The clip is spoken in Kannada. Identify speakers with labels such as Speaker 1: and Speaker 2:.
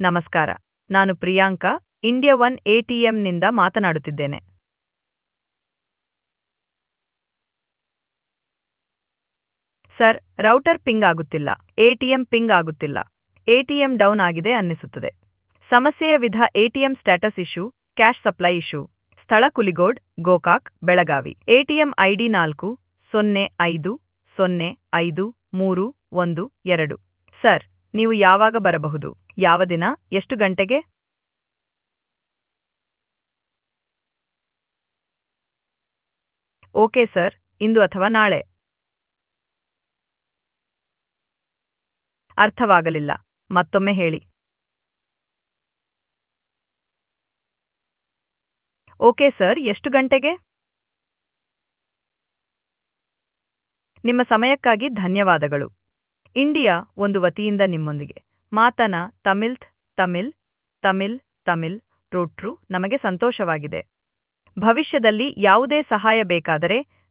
Speaker 1: ನಮಸ್ಕಾರ ನಾನು ಪ್ರಿಯಾಂಕಾ ಇಂಡಿಯಾ ಒನ್ ಎಟಿಎಂನಿಂದ ಮಾತನಾಡುತ್ತಿದ್ದೇನೆ ಸರ್ ರೌಟರ್ ಪಿಂಗ್ ಆಗುತ್ತಿಲ್ಲ ಎಟಿಎಂ ಪಿಂಗ್ ಆಗುತ್ತಿಲ್ಲ ಎಟಿಎಂ ಡೌನ್ ಆಗಿದೆ ಅನ್ನಿಸುತ್ತದೆ ಸಮಸ್ಯೆಯ ವಿಧ ATM status issue cash supply issue ಸ್ಥಳ ಕುಲಿಗೋಡ್ ಗೋಕಾಕ್ ಬೆಳಗಾವಿ ಎಟಿಎಂ ಐಡಿ ನಾಲ್ಕು ಸೊನ್ನೆ ಐದು ಸೊನ್ನೆ ಐದು ಮೂರು ಒಂದು ಎರಡು ಸರ್ ನೀವು ಯಾವಾಗ ಬರಬಹುದು ಯಾವ ದಿನ ಎಷ್ಟು ಗಂಟೆಗೆ ಓಕೆ ಸರ್ ಇಂದು ಅಥವಾ ನಾಳೆ ಅರ್ಥವಾಗಲಿಲ್ಲ ಮತ್ತೊಮ್ಮೆ ಹೇಳಿ ಓಕೆ ಸರ್ ಎಷ್ಟು ಗಂಟೆಗೆ ನಿಮ್ಮ ಸಮಯಕ್ಕಾಗಿ ಧನ್ಯವಾದಗಳು ಇಂಡಿಯಾ ಒಂದು ವತಿಯಿಂದ ನಿಮ್ಮೊಂದಿಗೆ ಮಾತನ ತಮಿಳ್ ತಮಿಳ್ ತಮಿಳ್ ತಮಿಳ್ ರೋಟ್ರು ನಮಗೆ ಸಂತೋಷವಾಗಿದೆ ಭವಿಷ್ಯದಲ್ಲಿ ಯಾವುದೇ ಸಹಾಯ ಬೇಕಾದರೆ